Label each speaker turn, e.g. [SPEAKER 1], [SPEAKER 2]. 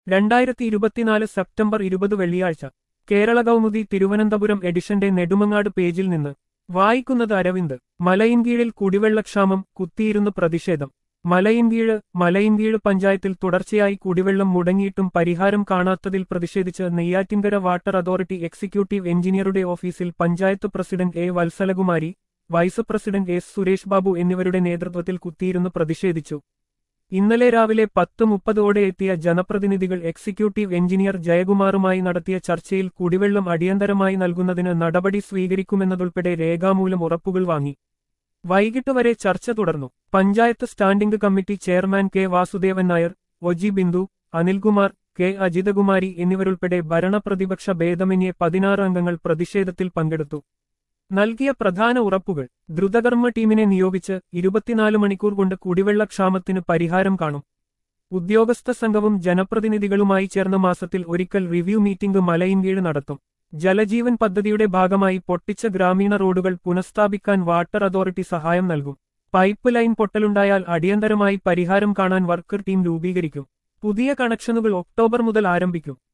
[SPEAKER 1] രണ്ടായിരത്തി ഇരുപത്തിനാല് സെപ്റ്റംബർ ഇരുപത് വെള്ളിയാഴ്ച കേരള കൗമുദി തിരുവനന്തപുരം എഡിഷന്റെ നെടുമങ്ങാട് പേജിൽ നിന്ന് വായിക്കുന്നത് അരവിന്ദ് മലയിൻകീഴിൽ കുടിവെള്ളക്ഷാമം കുത്തിയിരുന്ന് പ്രതിഷേധം മലയിൻകീഴ് മലയിൻകീഴ് പഞ്ചായത്തിൽ തുടർച്ചയായി കുടിവെള്ളം മുടങ്ങിയിട്ടും പരിഹാരം കാണാത്തതിൽ പ്രതിഷേധിച്ച് നെയ്യാറ്റിൻകര വാട്ടർ അതോറിറ്റി എക്സിക്യൂട്ടീവ് എഞ്ചിനീയറുടെ ഓഫീസിൽ panchayat president A Vatsalakumari vice president S Suresh Babu എന്നിവരുടെ നേതൃത്വത്തിൽ കുത്തിയിരുന്ന് പ്രതിഷേധിച്ചു ഇന്നലെ രാവിലെ പത്ത് മുപ്പതോടെ എത്തിയ ജനപ്രതിനിധികൾ എക്സിക്യൂട്ടീവ് എഞ്ചിനീയർ ജയകുമാറുമായി നടത്തിയ ചർച്ചയിൽ കുടിവെള്ളം അടിയന്തരമായി നൽകുന്നതിന് നടപടി സ്വീകരിക്കുമെന്നതുൾപ്പെടെ രേഖാമൂലം ഉറപ്പുകൾ വാങ്ങി വൈകിട്ട് വരെ ചർച്ച തുടർന്നു panchayat standing committee chairman K Vasudevan Nair O G Bindu Anilkumar K Ajithakumari എന്നിവരുൾപ്പെടെ ഭരണപ്രതിപക്ഷ ഭേദമന്യേ പതിനാറ് അംഗങ്ങൾ പ്രതിഷേധത്തിൽ പങ്കെടുത്തു നൽകിയ പ്രധാന ഉറപ്പുകൾ ദ്രുതകർമ്മ ടീമിനെ നിയോഗിച്ച് ഇരുപത്തിനാല് മണിക്കൂർ കൊണ്ട് കുടിവെള്ളക്ഷാമത്തിന് പരിഹാരം കാണും ഉദ്യോഗസ്ഥ സംഘവും ജനപ്രതിനിധികളുമായി ചേർന്ന മാസത്തിൽ ഒരിക്കൽ റിവ്യൂ മീറ്റിംഗ് മലയിൻകീഴ് നടത്തും ജലജീവൻ പദ്ധതിയുടെ ഭാഗമായി പൊട്ടിച്ച ഗ്രാമീണ റോഡുകൾ പുനഃസ്ഥാപിക്കാൻ വാട്ടർ അതോറിറ്റി സഹായം നൽകും പൈപ്പ് ലൈൻ പൊട്ടലുണ്ടായാൽ അടിയന്തരമായി പരിഹാരം കാണാൻ വർക്കർ ടീം രൂപീകരിക്കും പുതിയ കണക്ഷനുകൾ ഒക്ടോബർ മുതൽ ആരംഭിക്കും